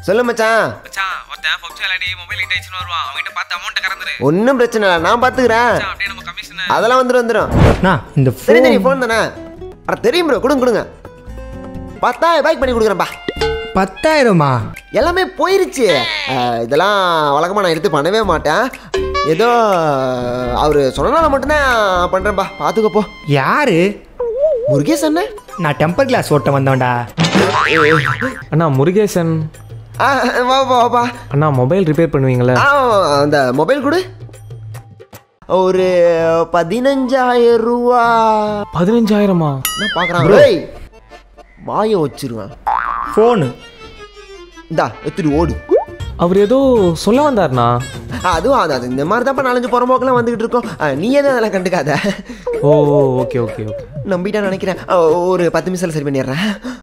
சொல்லு மச்சான் மச்சான் ஒருத்தன் பப்ஜி விளையாடி மொபைல் ஹீட் ஆயிடுச்சுன்னு வருவான் அவன்கிட்ட பார்த்து அமௌண்ட்டை கறந்துரு ஒன்றும் பிரச்சனை இல்லை நான் பார்த்துக்கிறேன் மச்சான் அப்படியே நம்ம கமிஷன் அதெல்லாம் வந்துடும் வந்துடும் அண்ணா இந்த சரி ஃபோன் சரி ஃபோன் தானே அட தெரியும் ப்ரோ கொடுங்க கொடுங்க பத்தாயிரம் பைக் பண்ணி கொடுக்குறேன்ப்பா பத்தாயிரமா எல்லாமே போயிருச்சு அஹ், இதெல்லாம் வழக்கமாக நான் எடுத்து பண்ணவே மாட்டேன் ஏதோ அவர் சொன்னனால மட்டும்தான் பண்ணுறேன்ப்பா பார்த்துக்கப்போ யாரு முருகேஷ் அண்ணன் நான் டெம்பர் கிளாஸ் ஓட்ட வந்தவன்டா அண்ணா முருகேசன் ஆ வா வா வாப்பா அண்ணா மொபைல் ரிப்பேர் பண்ணுவீங்களே ஆ அந்த மொபைல் கொடு ஒரு பதினஞ்சாயிரம் ரூபா பதினஞ்சாயிரமா நான் பார்க்குறான் ஏய் வாயை வச்சிருவேன் ஃபோனு இந்தா எடுத்துட்டு ஓடு அவர் ஏதோ சொல்ல வந்தாருண்ணா அதுவும் அது அது இந்த மாதிரி தான் நாலஞ்சு புறம்போக்கெல்லாம் வந்துகிட்டு இருக்கோம் ஆ, நீ எதுவும் அதெல்லாம் கண்டுக்காத ஓ ஓகே ஓகே ஓகே நம்பிட்டா நினைக்கிறேன் ஆ, ஒரு பத்து நிமிஷத்தில் சரி பண்ணிடுறேன்